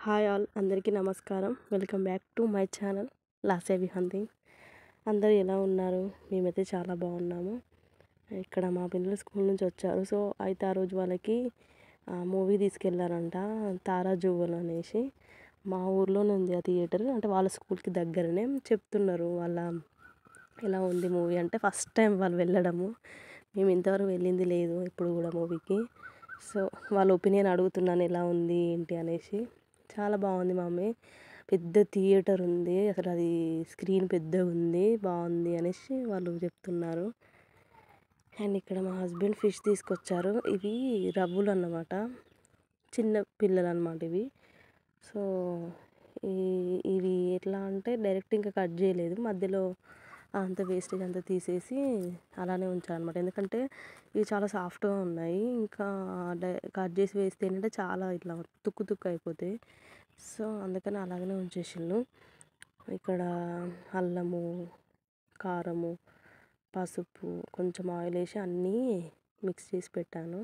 hi all అందరికీ నమస్కారం welcome back to my channel లాసేవి హంటింగ్ అందరూ ఎలా ఉన్నారు మేమైతే చాలా బాగున్నాము ఇక్కడ మా పిల్లలు స్కూల్ నుంచి వచ్చారు సో అయితే ఆ రోజు వాళ్ళకి మూవీ తీసుకెళ్ళారంట తారా జువ్వల్ అనేసి మా ఊర్లోనే ఉంది ఆ థియేటర్ అంటే వాళ్ళ స్కూల్కి దగ్గరనే చెప్తున్నారు వాళ్ళ ఎలా ఉంది మూవీ అంటే ఫస్ట్ టైం వాళ్ళు వెళ్ళడము మేము ఇంతవరకు వెళ్ళింది లేదు ఇప్పుడు కూడా మూవీకి సో వాళ్ళ ఒపీనియన్ అడుగుతున్నాను ఎలా ఉంది ఏంటి అనేసి చాలా బాగుంది మమ్మీ పెద్ద థియేటర్ ఉంది అసలు అది స్క్రీన్ పెద్దగా ఉంది బాగుంది అనేసి వాళ్ళు చెప్తున్నారు అండ్ ఇక్కడ మా హస్బెండ్ ఫిష్ తీసుకొచ్చారు ఇవి రవ్వులు అన్నమాట చిన్న పిల్లలు అన్నమాట ఇవి సో ఈ ఇవి ఎట్లా అంటే డైరెక్ట్ ఇంకా కట్ చేయలేదు మధ్యలో అంత వేస్టేజ్ అంతా తీసేసి అలానే ఉంచాను అనమాట ఎందుకంటే ఇవి చాలా సాఫ్ట్గా ఉన్నాయి ఇంకా కట్ చేసి వేస్తే ఏంటంటే చాలా ఇట్లా తుక్కు తుక్కు అయిపోతాయి సో అందుకని అలాగనే ఉంచేసిండు ఇక్కడ అల్లము కారము పసుపు కొంచెం ఆయిల్ వేసి అన్నీ మిక్స్ చేసి పెట్టాను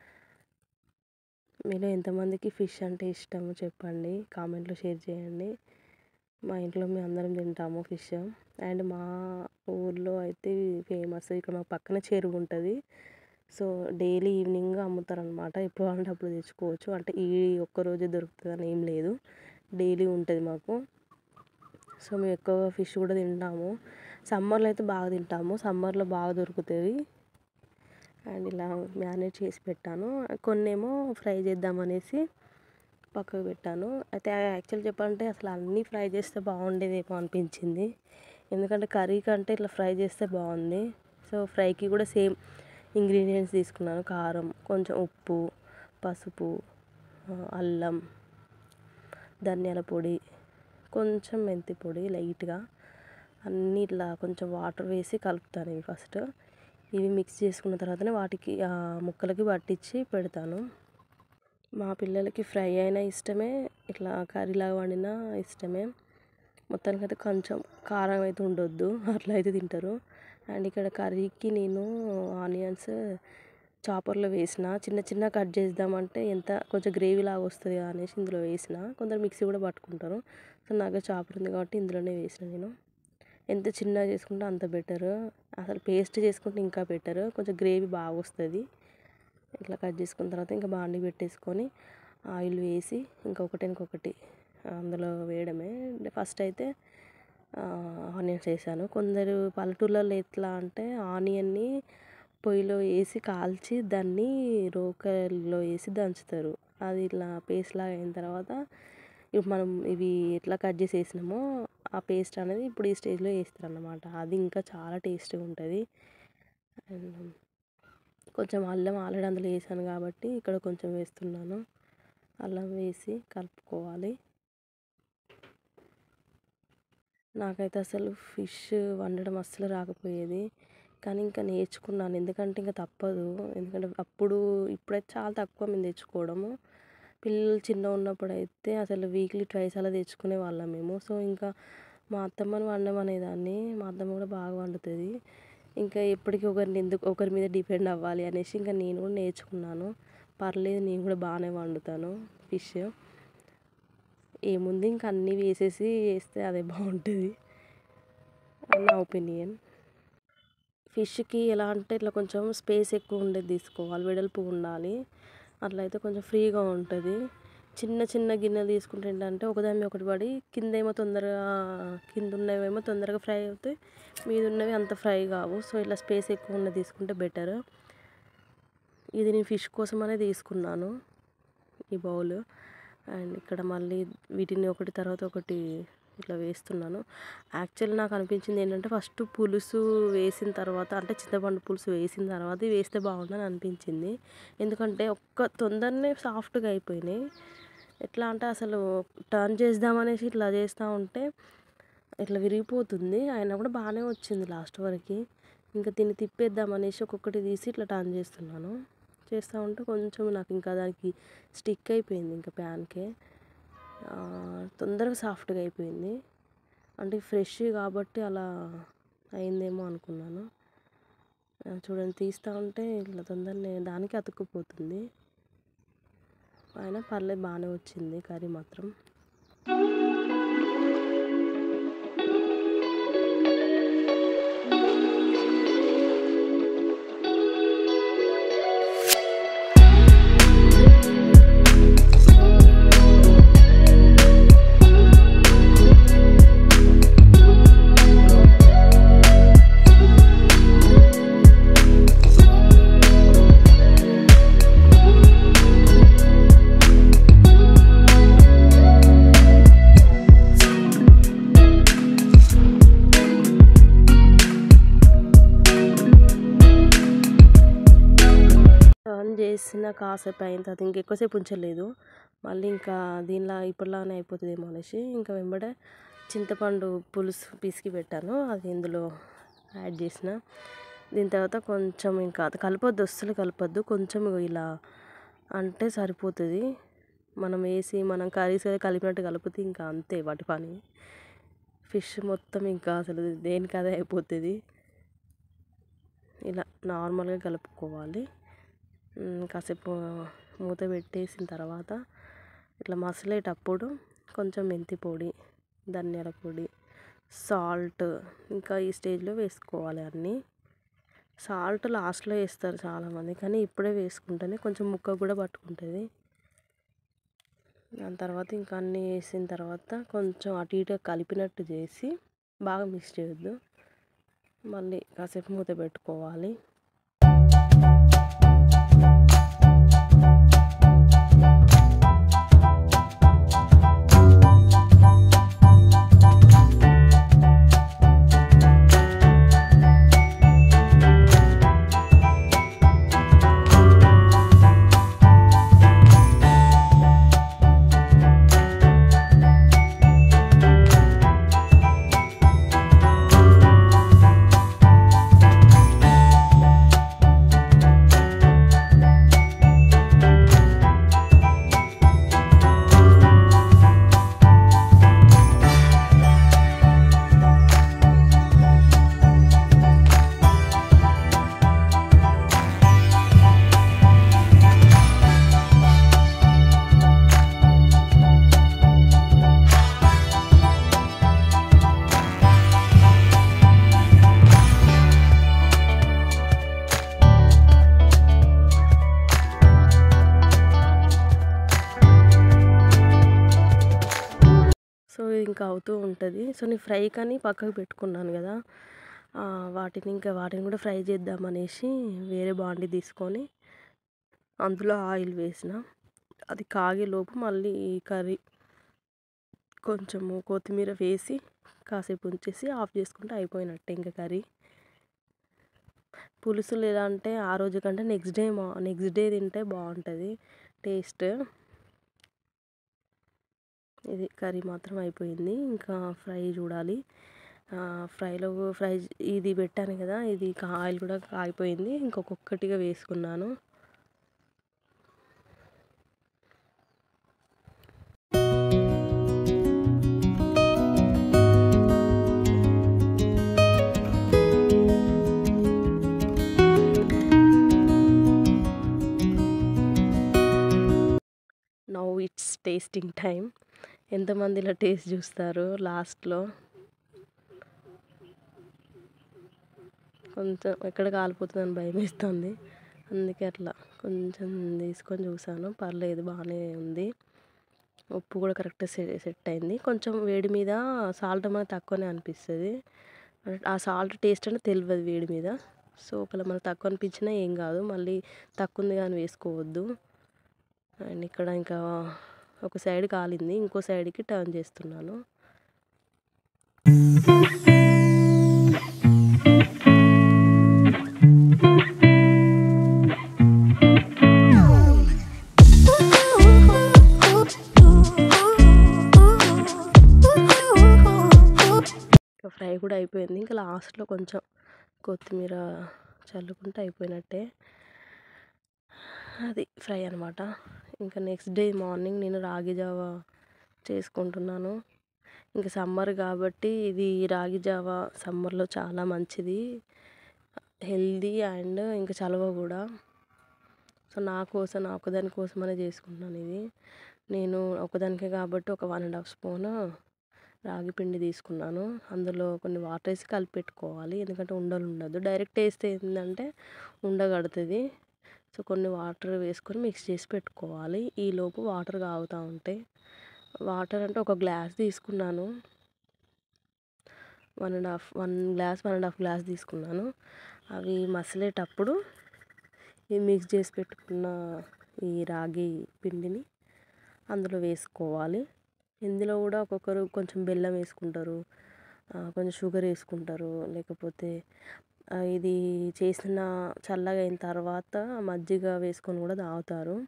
మీలో ఎంతమందికి ఫిష్ అంటే ఇష్టమో చెప్పండి కామెంట్లో షేర్ చేయండి మా ఇంట్లో మేము అందరం తింటాము ఫిష్ అండ్ మా ఊర్లో అయితే ఫేమస్ ఇక్కడ మా పక్కన చెరువు ఉంటుంది సో డైలీ ఈవినింగ్ అమ్ముతారనమాట ఎప్పుడు కావాలంటే అప్పుడు తెచ్చుకోవచ్చు అంటే ఈ ఒక్కరోజే దొరుకుతుంది అని ఏం లేదు డైలీ ఉంటుంది మాకు సో మేము ఎక్కువగా ఫిష్ కూడా తింటాము సమ్మర్లో అయితే బాగా తింటాము సమ్మర్లో బాగా దొరుకుతుంది అండ్ ఇలా మ్యారినేట్ చేసి పెట్టాను కొన్నేమో ఫ్రై చేద్దామనేసి పక్కకు పెట్టాను అయితే యాక్చువల్ చెప్పాలంటే అసలు అన్నీ ఫ్రై చేస్తే బాగుండేదేమో అనిపించింది ఎందుకంటే కర్రీ కంటే ఇట్లా ఫ్రై చేస్తే బాగుంది సో ఫ్రైకి కూడా సేమ్ ఇంగ్రీడియంట్స్ తీసుకున్నాను కారం కొంచెం ఉప్పు పసుపు అల్లం ధనియాల పొడి కొంచెం మెంతి పొడి లైట్గా అన్నీ ఇట్లా కొంచెం వాటర్ వేసి కలుపుతాను ఇవి ఫస్ట్ ఇవి మిక్స్ చేసుకున్న తర్వాతనే వాటికి ముక్కలకి పట్టించి పెడతాను మా పిల్లలకి ఫ్రై అయినా ఇష్టమే ఇట్లా కర్రీలాగా వండినా ఇష్టమే మొత్తానికి అయితే కొంచెం కారం అయితే ఉండొద్దు అట్లా అయితే తింటారు అండ్ ఇక్కడ కర్రీకి నేను ఆనియన్స్ చాపర్లో వేసిన చిన్న చిన్న కట్ చేద్దామంటే ఎంత కొంచెం గ్రేవీ లాగా వస్తుంది కదా అనేసి ఇందులో వేసిన కొందరు మిక్సీ కూడా పట్టుకుంటారు సో నాకు చాపర్ ఉంది కాబట్టి ఇందులోనే వేసిన నేను ఎంత చిన్నగా చేసుకుంటే అంత బెటర్ అసలు పేస్ట్ చేసుకుంటే ఇంకా బెటర్ కొంచెం గ్రేవీ బాగా వస్తుంది ఇట్లా కట్ చేసుకున్న తర్వాత ఇంకా బాండి పెట్టేసుకొని ఆయిల్ వేసి ఇంకొకటి ఇంకొకటి అందులో వేయడమే ఫస్ట్ అయితే ఆనియన్స్ వేసాను కొందరు పల్లెటూళ్ళలో ఎట్లా అంటే ఆనియన్ని పొయ్యిలో వేసి కాల్చి దాన్ని రోకల్లో వేసి దంచుతారు అది ఇట్లా పేస్ట్ లాగా అయిన తర్వాత ఇప్పుడు మనం ఇవి ఎట్లా కట్ చేసి వేసినామో ఆ పేస్ట్ అనేది ఇప్పుడు ఈ స్టేజ్లో వేస్తారు అన్నమాట అది ఇంకా చాలా టేస్ట్గా ఉంటుంది అండ్ కొంచెం అల్లం ఆల్రెడీ అందులో వేసాను కాబట్టి ఇక్కడ కొంచెం వేస్తున్నాను అల్లం వేసి కలుపుకోవాలి నాకైతే అసలు ఫిష్ వండడం అస్సలు రాకపోయేది కానీ ఇంకా నేర్చుకున్నాను ఎందుకంటే ఇంకా తప్పదు ఎందుకంటే అప్పుడు ఇప్పుడైతే చాలా తక్కువ మేము తెచ్చుకోవడము పిల్లలు చిన్న ఉన్నప్పుడు అయితే అసలు వీక్లీ ట్వైస్ అలా తెచ్చుకునే వాళ్ళం మేము సో ఇంకా మా అత్తమ్మని వండమనేదాన్ని మా అత్తమ్మ కూడా బాగా వండుతుంది ఇంకా ఎప్పటికీ ఒకరిని ఎందుకు ఒకరి మీద డిపెండ్ అవ్వాలి అనేసి ఇంకా నేను కూడా నేర్చుకున్నాను పర్లేదు నేను కూడా బాగానే వండుతాను ఫిష్ ఏముంది ఇంకా అన్నీ వేసేసి వేస్తే అదే బాగుంటుంది నా ఒపీనియన్ ఫిష్కి ఎలా అంటే ఇట్లా కొంచెం స్పేస్ ఎక్కువ ఉండేది తీసుకోవాలి వెడల్పు ఉండాలి అట్లా అయితే కొంచెం ఫ్రీగా ఉంటుంది చిన్న చిన్న గిన్నె తీసుకుంటే ఏంటంటే ఒకదాని ఒకటి పడి కింద ఏమో తొందరగా కింద ఉన్నవేమో తొందరగా ఫ్రై అవుతాయి మీద ఉన్నవి అంత ఫ్రై కావు సో ఇట్లా స్పేస్ ఎక్కువ ఉన్నది తీసుకుంటే బెటర్ ఇది నేను ఫిష్ కోసమనే తీసుకున్నాను ఈ బౌల్ అండ్ ఇక్కడ మళ్ళీ వీటిని ఒకటి తర్వాత ఒకటి ఇట్లా వేస్తున్నాను యాక్చువల్ నాకు అనిపించింది ఏంటంటే ఫస్ట్ పులుసు వేసిన తర్వాత అంటే చింతపండు పులుసు వేసిన తర్వాత వేస్తే బాగుండని అనిపించింది ఎందుకంటే ఒక్క తొందరనే సాఫ్ట్గా అయిపోయినాయి ఎట్లా అంటే అసలు టర్న్ చేద్దామనేసి ఇట్లా చేస్తూ ఉంటే ఇట్లా విరిగిపోతుంది అయినా కూడా బాగానే వచ్చింది లాస్ట్ వరకు ఇంకా దీన్ని తిప్పేద్దామనేసి ఒక్కొక్కటి తీసి ఇట్లా టర్న్ చేస్తున్నాను చేస్తూ ఉంటే కొంచెం నాకు ఇంకా దానికి స్టిక్ అయిపోయింది ఇంకా ప్యాన్కే తొందరగా సాఫ్ట్గా అయిపోయింది అంటే ఫ్రెష్ కాబట్టి అలా అయిందేమో అనుకున్నాను చూడండి తీస్తూ ఉంటే ఇట్లా తొందరనే దానికి అతుక్కుపోతుంది అయినా పర్లేదు బాగానే వచ్చింది కర్రీ మాత్రం వేసిన కాసేపు అయిన తర్వాత ఇంక ఎక్కువసేపు ఉంచలేదు మళ్ళీ ఇంకా దీనిలా ఇప్పటిలాగానే అయిపోతుందేమో అనేసి ఇంకా వెంబడే చింతపండు పులుసు పిసికి పెట్టాను అది ఇందులో యాడ్ చేసిన దీని తర్వాత కొంచెం ఇంకా అది కలపొద్దు అస్సలు కలపొద్దు కొంచెం ఇలా అంటే సరిపోతుంది మనం వేసి మనం కర్రీస్ కలిపినట్టు కలిపితే ఇంకా అంతే వాటి పని ఫిష్ మొత్తం ఇంకా అసలు దేనికి అదే అయిపోతుంది ఇలా నార్మల్గా కలుపుకోవాలి కాసేపు మూత పెట్టేసిన తర్వాత ఇట్లా మసలేటప్పుడు కొంచెం మెంతి పొడి ధనియాల పొడి సాల్ట్ ఇంకా ఈ స్టేజ్లో వేసుకోవాలి అన్నీ సాల్ట్ లాస్ట్లో వేస్తారు చాలామంది కానీ ఇప్పుడే వేసుకుంటేనే కొంచెం ముక్క కూడా పట్టుకుంటుంది దాని తర్వాత ఇంకా అన్నీ వేసిన తర్వాత కొంచెం అటు ఇటుగా కలిపినట్టు చేసి బాగా మిక్స్ చేయొద్దు మళ్ళీ కాసేపు మూత పెట్టుకోవాలి సో ఇది ఇంకా అవుతూ ఉంటుంది సో నేను ఫ్రై కానీ పక్కకు పెట్టుకున్నాను కదా వాటిని ఇంకా వాటిని కూడా ఫ్రై చేద్దామనేసి వేరే బాండి తీసుకొని అందులో ఆయిల్ వేసిన అది కాగేలోపు మళ్ళీ ఈ కర్రీ కొంచెము కొత్తిమీర వేసి కాసేపు ఉంచేసి ఆఫ్ చేసుకుంటే అయిపోయినట్టే ఇంకా కర్రీ పులుసులు ఎలా అంటే ఆ రోజు కంటే నెక్స్ట్ డే మా నెక్స్ట్ డే తింటే బాగుంటుంది టేస్ట్ ఇది కర్రీ మాత్రం అయిపోయింది ఇంకా ఫ్రై చూడాలి ఫ్రైలో ఫ్రై ఇది పెట్టాను కదా ఇది ఆయిల్ కూడా కాగిపోయింది ఇంకొకటిగా వేసుకున్నాను నౌ ఇట్స్ టేస్టింగ్ టైం ఎంతమంది ఇలా టేస్ట్ చూస్తారు లాస్ట్లో కొంచెం ఎక్కడ కాలిపోతుందని భయం వేస్తుంది అందుకే అట్లా కొంచెం తీసుకొని చూసాను పర్లేదు బాగానే ఉంది ఉప్పు కూడా కరెక్ట్ సెట్ అయింది కొంచెం వేడి మీద సాల్ట్ మనకు తక్కువనే అనిపిస్తుంది ఆ సాల్ట్ టేస్ట్ అంటే తెలియదు వేడి మీద సో ఒకవేళ మనకు తక్కువ అనిపించినా ఏం కాదు మళ్ళీ తక్కువ ఉంది కానీ వేసుకోవద్దు అండ్ ఇక్కడ ఇంకా ఒక సైడ్ కాలింది ఇంకో సైడ్కి టర్న్ చేస్తున్నాను ఇంకా ఫ్రై కూడా అయిపోయింది ఇంకా లాస్ట్లో కొంచెం కొత్తిమీర చల్లుకుంటే అయిపోయినట్టే అది ఫ్రై అనమాట ఇంకా నెక్స్ట్ డే మార్నింగ్ నేను రాగి జావా చేసుకుంటున్నాను ఇంకా సమ్మర్ కాబట్టి ఇది రాగి జావా సమ్మర్లో చాలా మంచిది హెల్దీ అండ్ ఇంకా చలవ కూడా సో నా కోసం నా ఒక్కదాని కోసమనే చేసుకుంటున్నాను ఇది నేను ఒకదానికే కాబట్టి ఒక వన్ అండ్ హాఫ్ స్పూన్ రాగి పిండి తీసుకున్నాను అందులో కొన్ని వాటర్ వేసి కలిపి పెట్టుకోవాలి ఎందుకంటే ఉండలు ఉండదు డైరెక్ట్ వేస్తే ఏంటంటే ఉండగడుతుంది సో కొన్ని వాటర్ వేసుకొని మిక్స్ చేసి పెట్టుకోవాలి ఈలోపు వాటర్ కాగుతూ ఉంటాయి వాటర్ అంటే ఒక గ్లాస్ తీసుకున్నాను one and half one glass one and half glass తీసుకున్నాను అవి మసిలేటప్పుడు ఈ మిక్స్ చేసి పెట్టుకున్న ఈ రాగి పిండిని అందులో వేసుకోవాలి ఇందులో కూడా ఒక్కొక్కరు కొంచెం బెల్లం వేసుకుంటారు కొంచెం షుగర్ వేసుకుంటారు లేకపోతే ఆ, ఇది చేసిన చల్లగా అయిన తర్వాత మజ్జిగ వేసుకొని కూడా తాగుతారు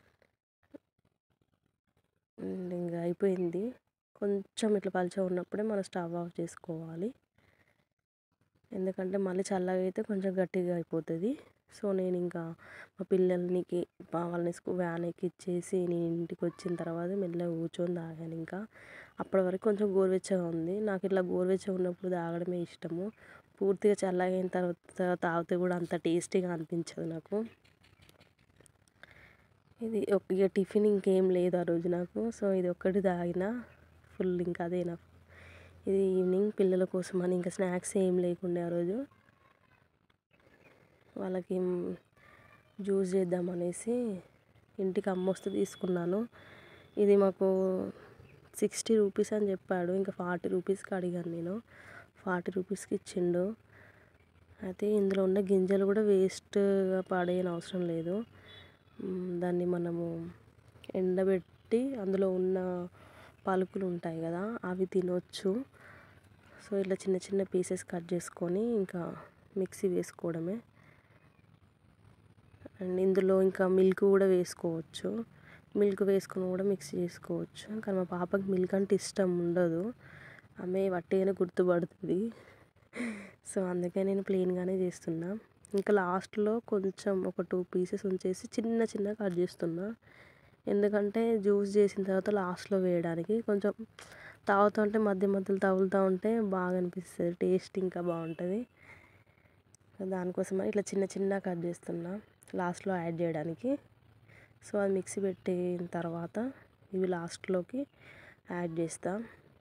అండ్ ఇంకా అయిపోయింది కొంచెం ఇట్లా పలుచగా ఉన్నప్పుడే మనం స్టవ్ ఆఫ్ చేసుకోవాలి ఎందుకంటే మళ్ళీ చల్లగా అయితే కొంచెం గట్టిగా అయిపోతుంది సో నేను ఇంకా మా పిల్లలకి మా వాళ్ళని స్కూ వ్యాన్ ఎక్కిచ్చేసి నేను ఇంటికి వచ్చిన తర్వాత మెల్లగా కూర్చొని తాగాను ఇంకా అప్పటి వరకు కొంచెం గోరువెచ్చగా ఉంది నాకు ఇట్లా గోరువెచ్చగా ఉన్నప్పుడు తాగడమే ఇష్టము పూర్తిగా చల్లగా అయిన తర్వాత తాగితే కూడా అంత టేస్టీగా అనిపించదు నాకు ఇది ఒక ఇక టిఫిన్ ఇంకేం లేదు ఆ రోజు నాకు సో ఇది ఒక్కటి తాగిన ఫుల్ ఇంకా అదే నాకు ఇది ఈవినింగ్ పిల్లల కోసం అని ఇంకా స్నాక్స్ ఏం లేకుండే ఆ రోజు వాళ్ళకి జ్యూస్ చేద్దామనేసి ఇంటికి అమ్మ వస్తే తీసుకున్నాను ఇది మాకు సిక్స్టీ రూపీస్ అని చెప్పాడు ఇంకా ఫార్టీ రూపీస్కి అడిగాను నేను ఫార్టీ రూపీస్కి ఇచ్చిండు అయితే ఇందులో ఉన్న గింజలు కూడా వేస్ట్గా పడేయని అవసరం లేదు మ్, దాన్ని మనము ఎండబెట్టి అందులో ఉన్న పలుకులు ఉంటాయి కదా అవి తినొచ్చు సో ఇట్లా చిన్న చిన్న పీసెస్ కట్ చేసుకొని ఇంకా మిక్సీ వేసుకోవడమే అండ్ ఇందులో ఇంకా మిల్క్ కూడా వేసుకోవచ్చు మిల్క్ వేసుకొని కూడా మిక్స్ చేసుకోవచ్చు కానీ మా పాపకి మిల్క్ అంటే ఇష్టం ఉండదు ఆమె వట్టిగానే గుర్తుపడుతుంది సో అందుకే నేను ప్లెయిన్గానే చేస్తున్నా ఇంకా లాస్ట్లో కొంచెం ఒక టూ పీసెస్ ఉంచేసి చిన్న చిన్న కట్ చేస్తున్నా ఎందుకంటే జ్యూస్ చేసిన తర్వాత లాస్ట్లో వేయడానికి కొంచెం తాగుతుంటే మధ్య మధ్యలో తగులుతూ ఉంటే బాగా అనిపిస్తుంది టేస్ట్ ఇంకా బాగుంటుంది దానికోసం ఇట్లా చిన్న చిన్న కట్ చేస్తున్నా లాస్ట్లో యాడ్ చేయడానికి సో అది మిక్సీ పెట్టిన తర్వాత ఇవి లాస్ట్లోకి యాడ్ చేస్తా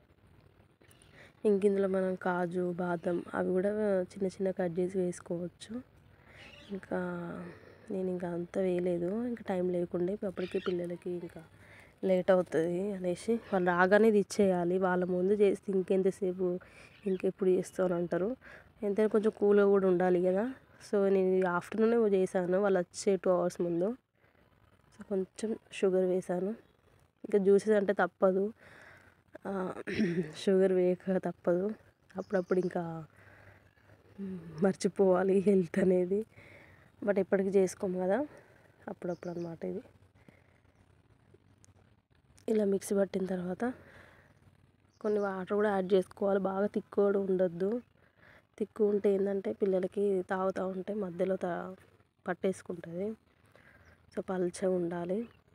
ఇంక ఇందులో మనం కాజు బాదం అవి కూడా చిన్న చిన్న కట్ చేసి వేసుకోవచ్చు ఇంకా నేను ఇంకా అంత వేయలేదు ఇంకా టైం లేకుండే అప్పటికి పిల్లలకి ఇంకా లేట్ అవుతుంది అనేసి వాళ్ళు రాగానే ఇది ఇచ్చేయాలి వాళ్ళ ముందు చేస్తే ఇంకెంతసేపు ఇంకెప్పుడు చేస్తాను అంటారు ఎంతైనా కొంచెం కూల్గా కూడా ఉండాలి కదా సో నేను ఆఫ్టర్నూనే చేశాను వాళ్ళు వచ్చే టూ అవర్స్ ముందు సో కొంచెం షుగర్ వేసాను ఇంకా జ్యూసెస్ అంటే తప్పదు షుగర్ వేయక తప్పదు అప్పుడప్పుడు ఇంకా మర్చిపోవాలి హెల్త్ అనేది బట్ ఎప్పటికీ చేసుకోము కదా అప్పుడప్పుడు అనమాట ఇది ఇలా మిక్సీ పట్టిన తర్వాత కొన్ని వాటర్ కూడా యాడ్ చేసుకోవాలి బాగా తిక్కు కూడా ఉండొద్దు తిక్కు ఉంటే ఏంటంటే పిల్లలకి తాగుతూ ఉంటే మధ్యలో తా పట్టేసుకుంటుంది సో పల్చగా ఉండాలి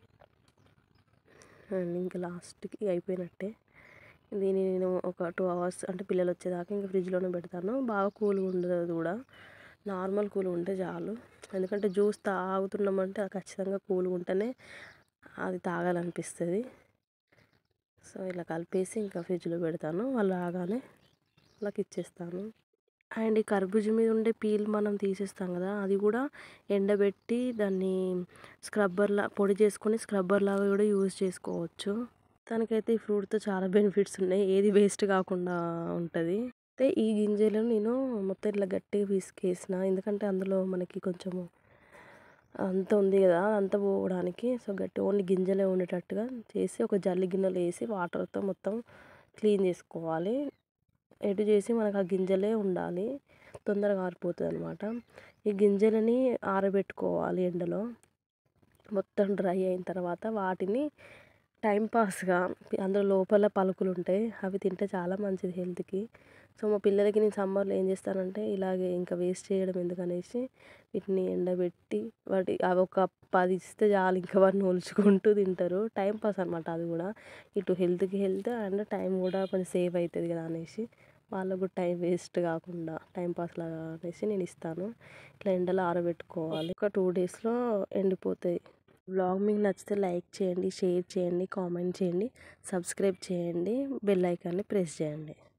అండ్ ఇంకా లాస్ట్కి అయిపోయినట్టే దీన్ని నేను ఒక టూ అవర్స్ అంటే పిల్లలు వచ్చేదాకా ఇంకా ఫ్రిడ్జ్లోనే పెడతాను బాగా కూల్గా ఉండదు కూడా నార్మల్ కూల్ ఉంటే చాలు ఎందుకంటే జ్యూస్ తాగుతున్నామంటే అది ఖచ్చితంగా కూల్గా ఉంటేనే అది తాగాలనిపిస్తుంది సో ఇలా కలిపేసి ఇంకా ఫ్రిడ్జ్లో పెడతాను వాళ్ళు రాగానే వాళ్ళకి ఇచ్చేస్తాను అండ్ ఈ కర్బూజా మీద ఉండే పీల్ మనం తీసేస్తాం కదా అది కూడా ఎండబెట్టి దాన్ని స్క్రబ్బర్లా పొడి చేసుకొని స్క్రబ్బర్ లాగా కూడా యూజ్ చేసుకోవచ్చు తనకైతే ఈ ఫ్రూట్తో చాలా బెనిఫిట్స్ ఉన్నాయి ఏది వేస్ట్ కాకుండా ఉంటుంది అయితే ఈ గింజలు నేను మొత్తం ఇట్లా గట్టిగా పిసికేసిన ఎందుకంటే అందులో మనకి కొంచెము అంత ఉంది కదా అంత పోవడానికి సో గట్టి ఓన్లీ గింజలే ఉండేటట్టుగా చేసి ఒక జల్లి గిన్నెలో వేసి వాటర్తో మొత్తం క్లీన్ చేసుకోవాలి ఎటు చేసి మనకు ఆ గింజలే ఉండాలి తొందరగా ఆరిపోతుంది అనమాట ఈ గింజలని ఆరబెట్టుకోవాలి ఎండలో మొత్తం డ్రై అయిన తర్వాత వాటిని టైంపాస్గా అందులో లోపల పలుకులు ఉంటాయి అవి తింటే చాలా మంచిది హెల్త్కి సో మా పిల్లలకి నేను సమ్మర్లో ఏం చేస్తానంటే ఇలాగే ఇంకా వేస్ట్ చేయడం ఎందుకనేసి వీటిని ఎండబెట్టి వాటి అవి ఒక పది ఇస్తే చాలు ఇంకా వాటిని ఒలుచుకుంటూ తింటారు టైం పాస్ అనమాట అది కూడా ఇటు హెల్త్కి హెల్త్ అండ్ టైం కూడా కొంచెం సేవ్ అవుతుంది కదా అనేసి వాళ్ళకు కూడా టైం వేస్ట్ కాకుండా టైం పాస్ లాగా అనేసి నేను ఇస్తాను ఇట్లా ఎండలో ఆరబెట్టుకోవాలి ఒక టూ డేస్లో ఎండిపోతాయి బ్లాగ్ మీకు నచ్చితే లైక్ చేయండి షేర్ చేయండి కామెంట్ చేయండి సబ్స్క్రైబ్ చేయండి బెల్ ఐకాన్ని ప్రెస్ చేయండి